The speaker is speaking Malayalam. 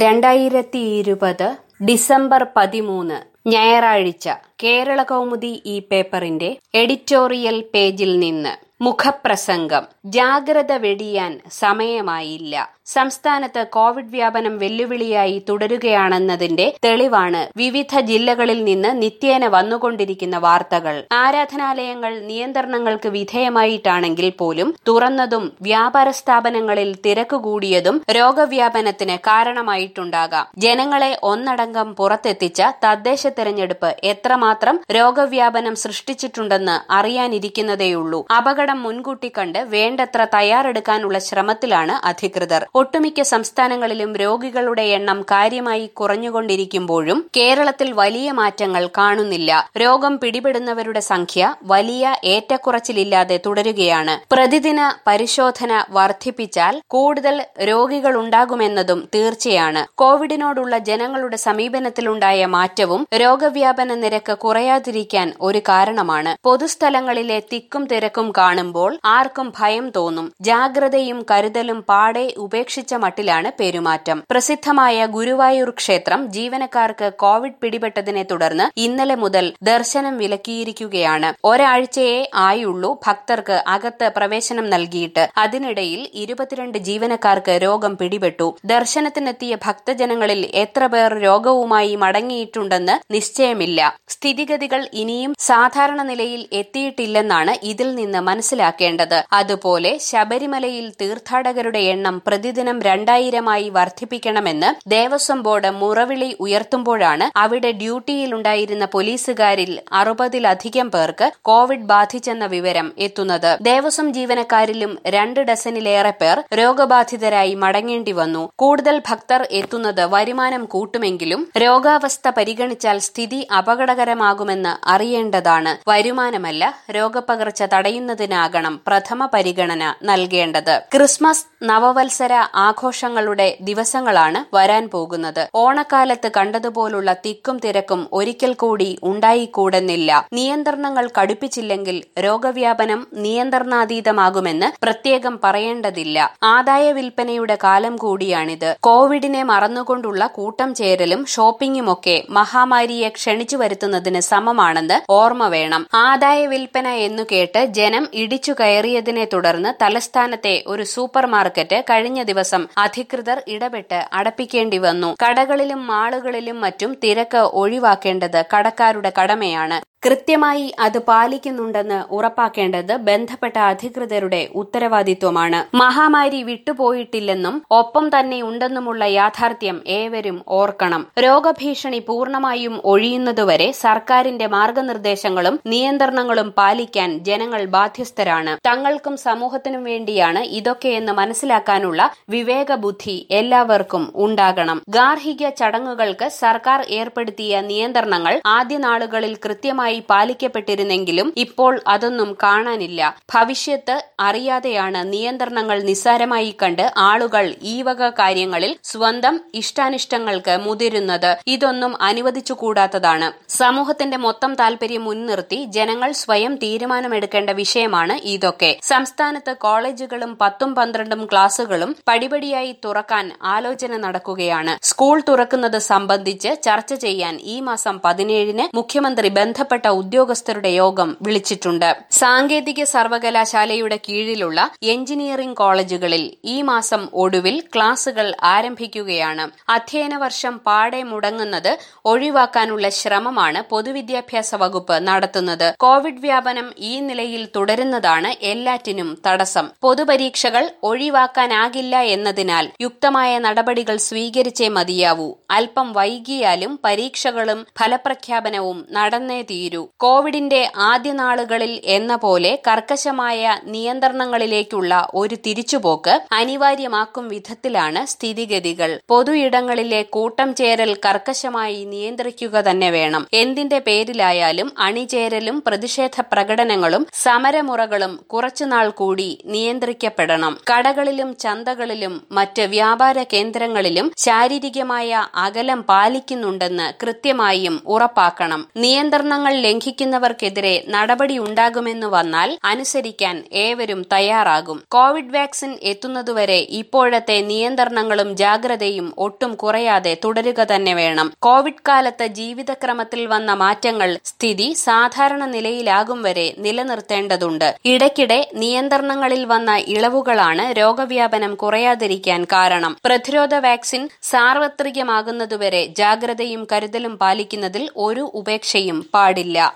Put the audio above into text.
രണ്ടായിരത്തി ഇരുപത് ഡിസംബർ പതിമൂന്ന് ഞായറാഴ്ച കേരള കൗമുദി ഈ പേപ്പറിന്റെ എഡിറ്റോറിയൽ പേജിൽ നിന്ന് മുഖപ്രസംഗം ജാഗ്രത വെടിയാൻ സമയമായില്ല സംസ്ഥാനത്ത് കോവിഡ് വ്യാപനം വെല്ലുവിളിയായി തുടരുകയാണെന്നതിന്റെ തെളിവാണ് വിവിധ ജില്ലകളിൽ നിന്ന് നിത്യേന വന്നുകൊണ്ടിരിക്കുന്ന വാർത്തകൾ ആരാധനാലയങ്ങൾ നിയന്ത്രണങ്ങൾക്ക് വിധേയമായിട്ടാണെങ്കിൽ പോലും തുറന്നതും വ്യാപാര സ്ഥാപനങ്ങളിൽ തിരക്ക് കൂടിയതും രോഗവ്യാപനത്തിന് കാരണമായിട്ടുണ്ടാകാം ജനങ്ങളെ ഒന്നടങ്കം പുറത്തെത്തിച്ച തദ്ദേശ തെരഞ്ഞെടുപ്പ് എത്രമാത്രം രോഗവ്യാപനം സൃഷ്ടിച്ചിട്ടുണ്ടെന്ന് അറിയാനിരിക്കുന്നതേയുള്ളൂ അപകടം മുൻകൂട്ടി കണ്ട് വേണ്ടത്ര തയ്യാറെടുക്കാനുള്ള ശ്രമത്തിലാണ് അധികൃതർ ഒട്ടുമിക്ക സംസ്ഥാനങ്ങളിലും രോഗികളുടെ എണ്ണം കാര്യമായി കുറഞ്ഞുകൊണ്ടിരിക്കുമ്പോഴും കേരളത്തിൽ വലിയ മാറ്റങ്ങൾ കാണുന്നില്ല രോഗം പിടിപെടുന്നവരുടെ സംഖ്യ വലിയ ഏറ്റക്കുറച്ചിലില്ലാതെ തുടരുകയാണ് പ്രതിദിന പരിശോധന വർദ്ധിപ്പിച്ചാൽ കൂടുതൽ രോഗികളുണ്ടാകുമെന്നതും തീർച്ചയാണ് കോവിഡിനോടുള്ള ജനങ്ങളുടെ സമീപനത്തിലുണ്ടായ മാറ്റവും രോഗവ്യാപന നിരക്ക് കുറയാതിരിക്കാൻ ഒരു കാരണമാണ് പൊതുസ്ഥലങ്ങളിലെ തിക്കും തിരക്കും കാണുമ്പോൾ ആർക്കും ഭയം തോന്നും ജാഗ്രതയും കരുതലും പാടെ ഉപേക്ഷിച്ച മട്ടിലാണ് പെരുമാറ്റം പ്രസിദ്ധമായ ഗുരുവായൂർ ക്ഷേത്രം ജീവനക്കാർക്ക് കോവിഡ് പിടിപെട്ടതിനെ തുടർന്ന് ഇന്നലെ മുതൽ ദർശനം വിലക്കിയിരിക്കുകയാണ് ഒരാഴ്ചയെ ആയുള്ളൂ ഭക്തർക്ക് അകത്ത് പ്രവേശനം നൽകിയിട്ട് അതിനിടയിൽ ഇരുപത്തിരണ്ട് ജീവനക്കാർക്ക് രോഗം പിടിപെട്ടു ദർശനത്തിനെത്തിയ ഭക്തജനങ്ങളിൽ എത്ര പേർ രോഗവുമായി മടങ്ങിയിട്ടുണ്ടെന്ന് നിശ്ചയമില്ല സ്ഥിതിഗതികൾ ഇനിയും സാധാരണ നിലയിൽ എത്തിയിട്ടില്ലെന്നാണ് ഇതിൽ നിന്ന് മനസ്സിലാക്കേണ്ടത് അതുപോലെ ശബരിമലയിൽ തീർത്ഥാടകരുടെ എണ്ണം പ്രതിദിനം രണ്ടായിരമായി വർദ്ധിപ്പിക്കണമെന്ന് ദേവസ്വം ബോർഡ് മുറവിളി ഉയർത്തുമ്പോഴാണ് അവിടെ ഡ്യൂട്ടിയിലുണ്ടായിരുന്ന പോലീസുകാരിൽ അറുപതിലധികം പേർക്ക് കോവിഡ് ബാധിച്ചെന്ന വിവരം എത്തുന്നത് ദേവസ്വം ജീവനക്കാരിലും രണ്ട് ഡസനിലേറെ പേർ രോഗബാധിതരായി മടങ്ങേണ്ടി വന്നു കൂടുതൽ ഭക്തർ എത്തുന്നത് വരുമാനം കൂട്ടുമെങ്കിലും രോഗാവസ്ഥ പരിഗണിച്ചാൽ സ്ഥിതി അപകടകരമാകുമെന്ന് അറിയേണ്ടതാണ് വരുമാനമല്ല രോഗപകർച്ച തടയുന്നതിനാകണം പ്രഥമ പരിഗണന നൽകേണ്ടത് ക്രിസ്മസ് നവവത്സര ആഘോഷങ്ങളുടെ ദിവസങ്ങളാണ് വരാൻ പോകുന്നത് ഓണക്കാലത്ത് കണ്ടതുപോലുള്ള തിക്കും തിരക്കും ഒരിക്കൽ കൂടി ഉണ്ടായിക്കൂടുന്നില്ല നിയന്ത്രണങ്ങൾ കടുപ്പിച്ചില്ലെങ്കിൽ രോഗവ്യാപനം നിയന്ത്രണാതീതമാകുമെന്ന് പ്രത്യേകം പറയേണ്ടതില്ല ആദായ വിൽപ്പനയുടെ കാലം കൂടിയാണിത് കോവിഡിനെ മറന്നുകൊണ്ടുള്ള കൂട്ടം ചേരലും ഷോപ്പിംഗുമൊക്കെ മഹാമാരിയെ ക്ഷണിച്ചു വരുത്തുന്നതിന് സമമാണെന്ന് ഓർമ്മ വേണം ആദായ വിൽപ്പന എന്നു കേട്ട് ജനം ഇടിച്ചു കയറിയതിനെ തുടർന്ന് തലസ്ഥാനത്തെ ഒരു സൂപ്പർ മാർക്കറ്റ് കഴിഞ്ഞ ദിവസം അധികൃതർ ഇടപെട്ട് അടപ്പിക്കേണ്ടി വന്നു കടകളിലും മാളുകളിലും മറ്റും തിരക്ക് ഒഴിവാക്കേണ്ടത് കടക്കാരുടെ കടമയാണ് കൃത്യമായി അത് പാലിക്കുന്നുണ്ടെന്ന് ഉറപ്പാക്കേണ്ടത് ബന്ധപ്പെട്ട അധികൃതരുടെ ഉത്തരവാദിത്വമാണ് മഹാമാരി വിട്ടുപോയിട്ടില്ലെന്നും ഒപ്പം തന്നെ ഉണ്ടെന്നുമുള്ള യാഥാർത്ഥ്യം ഏവരും ഓർക്കണം രോഗഭീഷണി പൂർണ്ണമായും ഒഴിയുന്നതുവരെ സർക്കാരിന്റെ മാർഗനിർദ്ദേശങ്ങളും നിയന്ത്രണങ്ങളും പാലിക്കാൻ ജനങ്ങൾ ബാധ്യസ്ഥരാണ് തങ്ങൾക്കും സമൂഹത്തിനും വേണ്ടിയാണ് ഇതൊക്കെയെന്ന് മനസ്സിലാക്കാനുള്ള വിവേകബുദ്ധി എല്ലാവർക്കും ഉണ്ടാകണം ഗാർഹിക ചടങ്ങുകൾക്ക് സർക്കാർ ഏർപ്പെടുത്തിയ നിയന്ത്രണങ്ങൾ ആദ്യ നാളുകളിൽ കൃത്യമായി കൃത്യമായി പാലിക്കപ്പെട്ടിരുന്നെങ്കിലും ഇപ്പോൾ അതൊന്നും കാണാനില്ല ഭവിഷ്യത്ത് അറിയാതെയാണ് നിയന്ത്രണങ്ങൾ നിസ്സാരമായി കണ്ട് ആളുകൾ ഈ വക കാര്യങ്ങളിൽ സ്വന്തം ഇഷ്ടാനിഷ്ടങ്ങൾക്ക് മുതിരുന്നത് ഇതൊന്നും അനുവദിച്ചുകൂടാത്തതാണ് സമൂഹത്തിന്റെ മൊത്തം താൽപര്യം മുൻനിർത്തി ജനങ്ങൾ സ്വയം തീരുമാനമെടുക്കേണ്ട വിഷയമാണ് ഇതൊക്കെ സംസ്ഥാനത്ത് കോളേജുകളും പത്തും പന്ത്രണ്ടും ക്ലാസുകളും പടിപടിയായി തുറക്കാൻ ആലോചന നടക്കുകയാണ് സ്കൂൾ തുറക്കുന്നത് സംബന്ധിച്ച് ചർച്ച ചെയ്യാൻ ഈ മാസം പതിനേഴിന് മുഖ്യമന്ത്രി ബന്ധപ്പെട്ട ബന്ധപ്പെട്ട ഉദ്യോഗസ്ഥരുടെ യോഗം വിളിച്ചിട്ടുണ്ട് സാങ്കേതിക സർവകലാശാലയുടെ കീഴിലുള്ള എഞ്ചിനീയറിംഗ് കോളേജുകളിൽ ഈ മാസം ഒടുവിൽ ക്ലാസുകൾ ആരംഭിക്കുകയാണ് അധ്യയന വർഷം പാടെ മുടങ്ങുന്നത് ഒഴിവാക്കാനുള്ള ശ്രമമാണ് പൊതുവിദ്യാഭ്യാസ വകുപ്പ് നടത്തുന്നത് കോവിഡ് വ്യാപനം ഈ നിലയിൽ തുടരുന്നതാണ് എല്ലാറ്റിനും തടസ്സം പൊതുപരീക്ഷകൾ ഒഴിവാക്കാനാകില്ല എന്നതിനാൽ യുക്തമായ നടപടികൾ സ്വീകരിച്ചേ മതിയാവൂ അല്പം വൈകിയാലും പരീക്ഷകളും ഫലപ്രഖ്യാപനവും നടന്നേ തീരൂ കോവിഡിന്റെ ആദ്യ നാളുകളിൽ എന്ന പോലെ കർക്കശമായ നിയന്ത്രണങ്ങളിലേക്കുള്ള ഒരു തിരിച്ചുപോക്ക് അനിവാര്യമാക്കും വിധത്തിലാണ് സ്ഥിതിഗതികൾ പൊതു ഇടങ്ങളിലെ കൂട്ടം ചേരൽ കർക്കശമായി നിയന്ത്രിക്കുക തന്നെ വേണം എന്തിന്റെ പേരിലായാലും അണിചേരലും പ്രതിഷേധ പ്രകടനങ്ങളും സമരമുറകളും കുറച്ചുനാൾ കൂടി നിയന്ത്രിക്കപ്പെടണം കടകളിലും ചന്തകളിലും മറ്റ് വ്യാപാര കേന്ദ്രങ്ങളിലും ശാരീരികമായ അകലം പാലിക്കുന്നുണ്ടെന്ന് കൃത്യമായും ഉറപ്പാക്കണം നിയന്ത്രണങ്ങൾ ലംഘിക്കുന്നവർക്കെതിരെ നടപടിയുണ്ടാകുമെന്ന് വന്നാൽ അനുസരിക്കാൻ ഏവരും തയ്യാറാകും കോവിഡ് വാക്സിൻ എത്തുന്നതുവരെ ഇപ്പോഴത്തെ നിയന്ത്രണങ്ങളും ജാഗ്രതയും ഒട്ടും കുറയാതെ തുടരുക തന്നെ വേണം കോവിഡ് കാലത്ത് ജീവിതക്രമത്തിൽ വന്ന മാറ്റങ്ങൾ സ്ഥിതി സാധാരണ നിലയിലാകും വരെ നിലനിർത്തേണ്ടതുണ്ട് ഇടയ്ക്കിടെ നിയന്ത്രണങ്ങളിൽ വന്ന ഇളവുകളാണ് രോഗവ്യാപനം കുറയാതിരിക്കാൻ കാരണം പ്രതിരോധ വാക്സിൻ സാർവത്രികമാകുന്നതുവരെ ജാഗ്രതയും കരുതലും പാലിക്കുന്നതിൽ ഒരു ഉപേക്ഷയും പാടില്ല